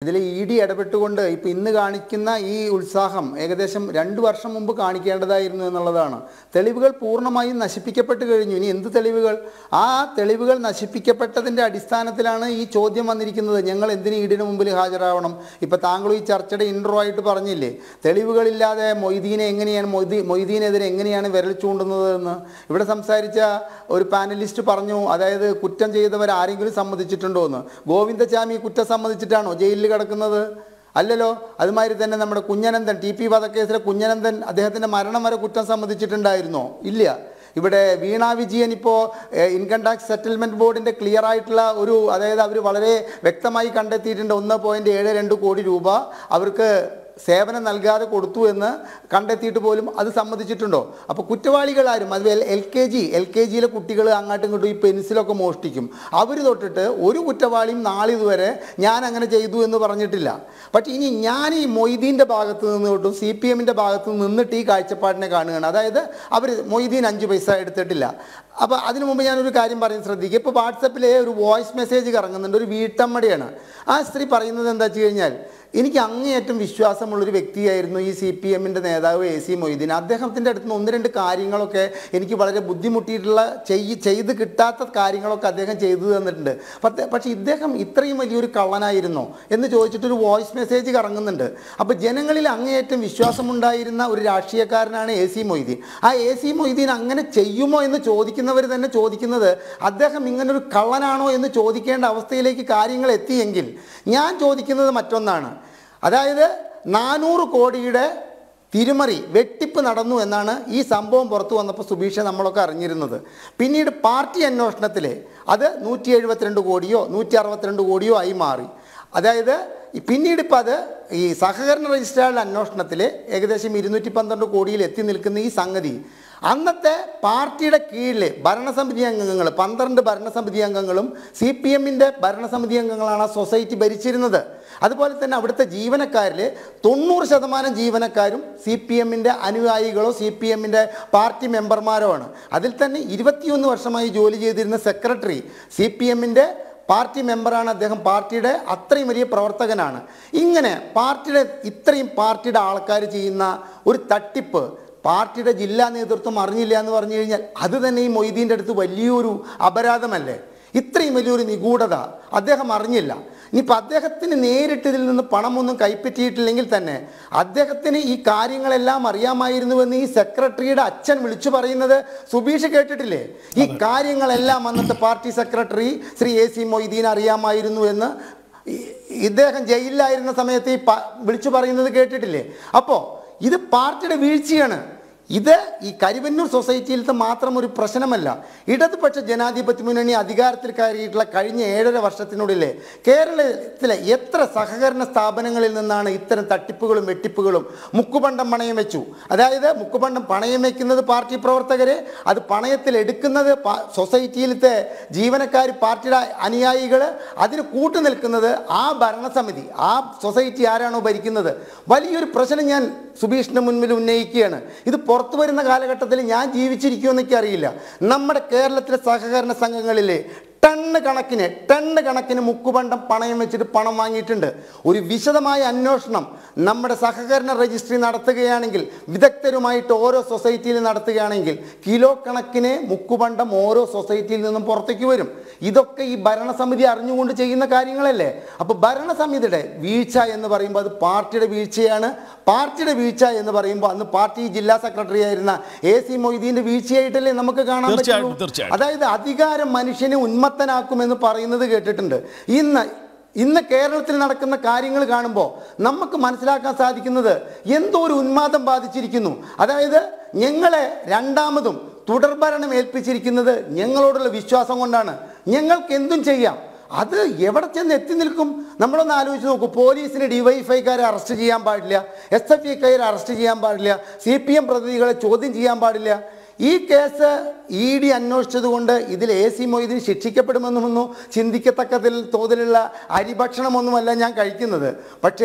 ഇതിൽ E D ഇടപെട്ടുകൊണ്ട് ഇപ്പം ഇന്ന് കാണിക്കുന്ന ഈ ഉത്സാഹം ഏകദേശം രണ്ട് വർഷം മുമ്പ് കാണിക്കേണ്ടതായിരുന്നു എന്നുള്ളതാണ് തെളിവുകൾ പൂർണ്ണമായും നശിപ്പിക്കപ്പെട്ട് കഴിഞ്ഞു ഇനി എന്ത് തെളിവുകൾ ആ തെളിവുകൾ നശിപ്പിക്കപ്പെട്ടതിൻ്റെ അടിസ്ഥാനത്തിലാണ് ഈ ചോദ്യം വന്നിരിക്കുന്നത് ഞങ്ങൾ എന്തിന് ഈടിന് മുമ്പിൽ ഹാജരാവണം ഇപ്പം താങ്കൾ ഈ ചർച്ചയുടെ ഇൻട്രോ ആയിട്ട് പറഞ്ഞില്ലേ തെളിവുകളില്ലാതെ മൊയ്തീനെ എങ്ങനെയാണ് മൊയ്തീ മൊയ്തീനെതിരെ എങ്ങനെയാണ് വിരൽ ചൂണ്ടുന്നത് എന്ന് ഇവിടെ സംസാരിച്ച ഒരു പാനലിസ്റ്റ് പറഞ്ഞു അതായത് കുറ്റം ചെയ്തവർ ആരെങ്കിലും സമ്മതിച്ചിട്ടുണ്ടോ എന്ന് ഗോവിന്ദചാമി കുറ്റം സമ്മതിച്ചിട്ടാണോ ജയിലിൽ കിടക്കുന്നത് അല്ലല്ലോ അതുമാതിരി തന്നെ നമ്മുടെ കുഞ്ഞനന്ദൻ ടി പി വധക്കേസിലെ കുഞ്ഞനന്ദൻ അദ്ദേഹത്തിൻ്റെ മരണം വരെ കുറ്റം സമ്മതിച്ചിട്ടുണ്ടായിരുന്നോ ഇല്ല ഇവിടെ വീണ വിജയൻ ഇപ്പോൾ ഇൻകം ടാക്സ് സെറ്റിൽമെൻറ്റ് ബോർഡിൻ്റെ ക്ലിയർ ആയിട്ടുള്ള ഒരു അതായത് അവർ വളരെ വ്യക്തമായി കണ്ടെത്തിയിട്ടുണ്ട് ഒന്ന് പോയിൻറ്റ് ഏഴ് രണ്ട് കോടി രൂപ അവർക്ക് സേവനം നൽകാതെ കൊടുത്തു എന്ന് കണ്ടെത്തിയിട്ട് പോലും അത് സമ്മതിച്ചിട്ടുണ്ടോ അപ്പോൾ കുറ്റവാളികൾ ആരും അത് L K G L K ജിയിലെ കുട്ടികൾ അങ്ങോട്ടും ഇങ്ങോട്ടും ഈ പെൻസിലൊക്കെ മോഷ്ടിക്കും അവർ തൊട്ടിട്ട് ഒരു കുറ്റവാളിയും നാളിതുവരെ ഞാൻ അങ്ങനെ ചെയ്തു എന്ന് പറഞ്ഞിട്ടില്ല പക്ഷേ ഇനി ഞാൻ ഈ മൊയ്തീൻ്റെ ഭാഗത്ത് നിന്ന് തൊട്ടും സി പി എമ്മിൻ്റെ ഭാഗത്ത് നിന്നിട്ട് ഈ കാഴ്ചപ്പാടിനെ കാണുകയാണ് അതായത് അവർ മൊയ്തീൻ അഞ്ച് പൈസ എടുത്തിട്ടില്ല അപ്പോൾ അതിനു മുമ്പ് ഞാനൊരു കാര്യം പറയും ശ്രദ്ധിക്കുക ഇപ്പോൾ വാട്സപ്പിലെ ഒരു വോയിസ് മെസ്സേജ് കറങ്ങുന്നുണ്ട് ഒരു വീട്ടമ്മടിയാണ് ആ സ്ത്രീ പറയുന്നത് എന്താ വെച്ച് കഴിഞ്ഞാൽ എനിക്ക് അങ്ങേയറ്റം വിശ്വാസമുള്ളൊരു വ്യക്തിയായിരുന്നു ഈ സി പി എമ്മിൻ്റെ നേതാവ് എ സി മൊയ്തീൻ അദ്ദേഹത്തിൻ്റെ അടുത്ത് നിന്ന് ഒന്ന് രണ്ട് കാര്യങ്ങളൊക്കെ എനിക്ക് വളരെ ബുദ്ധിമുട്ടിയിട്ടുള്ള ചെയ് ചെയ്ത് കിട്ടാത്ത കാര്യങ്ങളൊക്കെ അദ്ദേഹം ചെയ്തു തന്നിട്ടുണ്ട് പത്ത് പക്ഷേ ഇദ്ദേഹം ഇത്രയും വലിയൊരു കള്ളനായിരുന്നോ എന്ന് ചോദിച്ചിട്ടൊരു വോയിസ് മെസ്സേജ് കറങ്ങുന്നുണ്ട് അപ്പോൾ ജനങ്ങളിൽ അങ്ങേയറ്റം വിശ്വാസമുണ്ടായിരുന്ന ഒരു രാഷ്ട്രീയക്കാരനാണ് എ സി മൊയ്തീൻ ആ എ സി മൊയ്തീൻ അങ്ങനെ ചെയ്യുമോ എന്ന് ചോദിക്കുന്നവർ തന്നെ ചോദിക്കുന്നത് അദ്ദേഹം ഇങ്ങനൊരു കള്ളനാണോ എന്ന് ചോദിക്കേണ്ട അവസ്ഥയിലേക്ക് കാര്യങ്ങൾ എത്തിയെങ്കിൽ ഞാൻ ചോദിക്കുന്നത് മറ്റൊന്നാണ് അതായത് നാനൂറ് കോടിയുടെ തിരുമറി വെട്ടിപ്പ് നടന്നു എന്നാണ് ഈ സംഭവം പുറത്തു വന്നപ്പോൾ സുബീഷ നമ്മളൊക്കെ അറിഞ്ഞിരുന്നത് പിന്നീട് പാർട്ടി അന്വേഷണത്തിൽ അത് നൂറ്റി എഴുപത്തിരണ്ട് കോടിയോ നൂറ്റി അറുപത്തിരണ്ട് കോടിയോ ആയി മാറി അതായത് ഈ പിന്നീട് ഇപ്പം അത് ഈ സഹകരണ രജിസ്ട്രാറുടെ അന്വേഷണത്തിൽ ഏകദേശം ഇരുന്നൂറ്റി പന്ത്രണ്ട് കോടിയിൽ എത്തി നിൽക്കുന്ന ഈ സംഗതി അന്നത്തെ പാർട്ടിയുടെ കീഴിൽ ഭരണസമിതി അംഗങ്ങൾ പന്ത്രണ്ട് ഭരണസമിതി അംഗങ്ങളും സി പി എമ്മിൻ്റെ ഭരണസമിതി അംഗങ്ങളാണ് ആ സൊസൈറ്റി ഭരിച്ചിരുന്നത് അതുപോലെ തന്നെ അവിടുത്തെ ജീവനക്കാരിൽ തൊണ്ണൂറ് ശതമാനം ജീവനക്കാരും സി പി എമ്മിൻ്റെ അനുയായികളോ സി പി എമ്മിൻ്റെ പാർട്ടി മെമ്പർമാരോ ആണ് അതിൽ തന്നെ ഇരുപത്തിയൊന്ന് വർഷമായി ജോലി ചെയ്തിരുന്ന സെക്രട്ടറി സി പി എമ്മിൻ്റെ പാർട്ടി മെമ്പറാണ് അദ്ദേഹം പാർട്ടിയുടെ അത്രയും വലിയ പ്രവർത്തകനാണ് ഇങ്ങനെ പാർട്ടിയുടെ ഇത്രയും പാർട്ടിയുടെ ആൾക്കാർ ചെയ്യുന്ന ഒരു തട്ടിപ്പ് പാർട്ടിയുടെ ജില്ലാ നേതൃത്വം അറിഞ്ഞില്ല എന്ന് പറഞ്ഞു കഴിഞ്ഞാൽ അത് തന്നെ ഈ മൊയ്തീൻ്റെ അടുത്ത് വലിയൊരു അപരാധമല്ലേ ഇത്രയും വലിയൊരു നിഗൂഢത അദ്ദേഹം അറിഞ്ഞില്ല ഇനിയിപ്പോൾ അദ്ദേഹത്തിന് നേരിട്ട് ഇതിൽ നിന്ന് പണമൊന്നും കൈപ്പറ്റിയിട്ടില്ലെങ്കിൽ തന്നെ അദ്ദേഹത്തിന് ഈ കാര്യങ്ങളെല്ലാം അറിയാമായിരുന്നുവെന്ന് ഈ സെക്രട്ടറിയുടെ അച്ഛൻ വിളിച്ചു പറയുന്നത് സുബീഷ് കേട്ടിട്ടില്ലേ ഈ കാര്യങ്ങളെല്ലാം അന്നത്തെ party secretary Shri A C Moideen അറിയാമായിരുന്നു എന്ന് ഈ- ഇദ്ദേഹം ജയിലിലായിരുന്ന സമയത്ത് ഈ പ- വിളിച്ചു പറയുന്നത് കേട്ടിട്ടില്ലേ അപ്പോൾ ഇത് പാർട്ടിയുടെ വീഴ്ചയാണ് ഇത് ഈ കരിവന്നൂർ സൊസൈറ്റിയിലത്തെ മാത്രം ഒരു പ്രശ്നമല്ല ഇടതുപക്ഷ ജനാധിപത്യ മുന്നണി അധികാരത്തിൽ കയറിയിട്ടുള്ള കഴിഞ്ഞ ഏഴര വർഷത്തിനുള്ളിലെ കേരളത്തിലെ എത്ര സഹകരണ സ്ഥാപനങ്ങളിൽ നിന്നാണ് ഇത്തരം തട്ടിപ്പുകളും വെട്ടിപ്പുകളും മുക്കുപണ്ടം പണയം വെച്ചു അതായത് മുക്കുപണ്ടം പണയം വെക്കുന്നത് പാർട്ടി പ്രവർത്തകരെ അത് പണയത്തിൽ എടുക്കുന്നത് പാ- സൊസൈറ്റിയിലത്തെ ജീവനക്കാർ പാർട്ടിയുടെ അനുയായികൾ അതിന് കൂട്ടു നിൽക്കുന്നത് ആ ഭരണസമിതി ആ സൊസൈറ്റി ആരാണോ ഭരിക്കുന്നത് വലിയൊരു പ്രശ്നം ഞാൻ സുബീഷിന് മുൻപിൽ ഉന്നയിക്കുകയാണ് ഇത് പുറത്തു വരുന്ന കാലഘട്ടത്തിൽ ഞാൻ ജീവിച്ചിരിക്കുമെന്നൊക്കെ അറിയില്ല നമ്മുടെ കേരളത്തിലെ സഹകരണ സംഘങ്ങളിലെ ടണ്ണ് കണക്കിന് ടണ്ണ് കണക്കിന് മുക്കുപണ്ടം പണയം വെച്ചിട്ട് പണം വാങ്ങിയിട്ടുണ്ട് ഒരു വിശദമായ അന്വേഷണം നമ്മുടെ സഹകരണ രജിസ്ട്രി നടത്തുകയാണെങ്കിൽ വിദഗ്ധരുമായിട്ട് ഓരോ സൊസൈറ്റിയിൽ നടത്തുകയാണെങ്കിൽ കിലോ കണക്കിന് മുക്കുപണ്ടം ഓരോ സൊസൈറ്റിയിൽ നിന്നും പുറത്തേക്ക് വരും ഇതൊക്കെ ഈ ഭരണസമിതി അറിഞ്ഞുകൊണ്ട് ചെയ്യുന്ന കാര്യങ്ങളല്ലേ അപ്പോൾ ഭരണസമിതിയുടെ വീഴ്ച എന്ന് പറയുമ്പോൾ അത് പാർട്ടിയുടെ വീഴ്ചയാണ് പാർട്ടിയുടെ വീഴ്ച എന്ന് പറയുമ്പോൾ അന്ന് പാർട്ടി ജില്ലാ സെക്രട്ടറി ആയിരുന്ന എ സി മൊയ്തീൻ്റെ വീഴ്ചയായിട്ടല്ലേ നമുക്ക് കാണാൻ തീർച്ചയായിട്ടും, പറ്റുള്ളൂ തീർച്ചയായിട്ടും. അതായത് അധികാരം മനുഷ്യനെ ഉന്മത്തനാക്കുമെന്ന് പറയുന്നത് കേട്ടിട്ടുണ്ട് ഇന്ന് ഇന്ന് കേരളത്തിൽ നടക്കുന്ന കാര്യങ്ങൾ കാണുമ്പോൾ നമുക്ക് മനസ്സിലാക്കാൻ സാധിക്കുന്നത് എന്തോ ഒരു ഉന്മാദം ബാധിച്ചിരിക്കുന്നു അതായത് ഞങ്ങളെ രണ്ടാമതും തുടർഭരണം ഏൽപ്പിച്ചിരിക്കുന്നത് ഞങ്ങളോടുള്ള വിശ്വാസം കൊണ്ടാണ് ഞങ്ങൾക്ക് എന്തും ചെയ്യാം അത് എവിടെ ചെന്ന് എത്തി നിൽക്കും നമ്മളൊന്ന് ആലോചിച്ച് നോക്കൂ പോലീസിന് ഡിവൈഫൈക്കാരെ അറസ്റ്റ് ചെയ്യാൻ പാടില്ല എസ് എഫ് ഐക്കാരെ അറസ്റ്റ് ചെയ്യാൻ പാടില്ല സി പി എം പ്രതിനിധികളെ ചോദ്യം ചെയ്യാൻ പാടില്ല ഈ കേസ് ഇ ഡി അന്വേഷിച്ചതുകൊണ്ട് ഇതിൽ എ സി മൊയ്തീൻ ശിക്ഷിക്കപ്പെടുമെന്നൊന്നും ചിന്തിക്കത്തക്കതിൽ തോതിലുള്ള അരിഭക്ഷണമൊന്നുമല്ല ഞാൻ കഴിക്കുന്നത് പക്ഷേ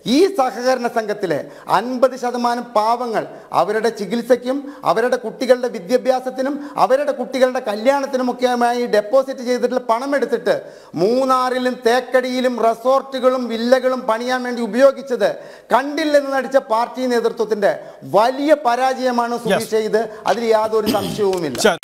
ഈ സഹകരണ സംഘത്തിലെ അൻപത് ശതമാനം പാവങ്ങൾ അവരുടെ ചികിത്സയ്ക്കും അവരുടെ കുട്ടികളുടെ വിദ്യാഭ്യാസത്തിനും അവരുടെ കുട്ടികളുടെ കല്യാണത്തിനുമൊക്കെയുമായി ഡെപ്പോസിറ്റ് ചെയ്തിട്ടുള്ള പണം എടുത്തിട്ട് മൂന്നാറിലും തേക്കടിയിലും റിസോർട്ടുകളും വില്ലകളും പണിയാൻ വേണ്ടി ഉപയോഗിച്ചത് കണ്ടില്ലെന്ന് നടിച്ച പാർട്ടി നേതൃത്വത്തിന്റെ വലിയ പരാജയമാണ് സുധീഷ് ഇത് അതിൽ യാതൊരു സംശയവുമില്ല ശരി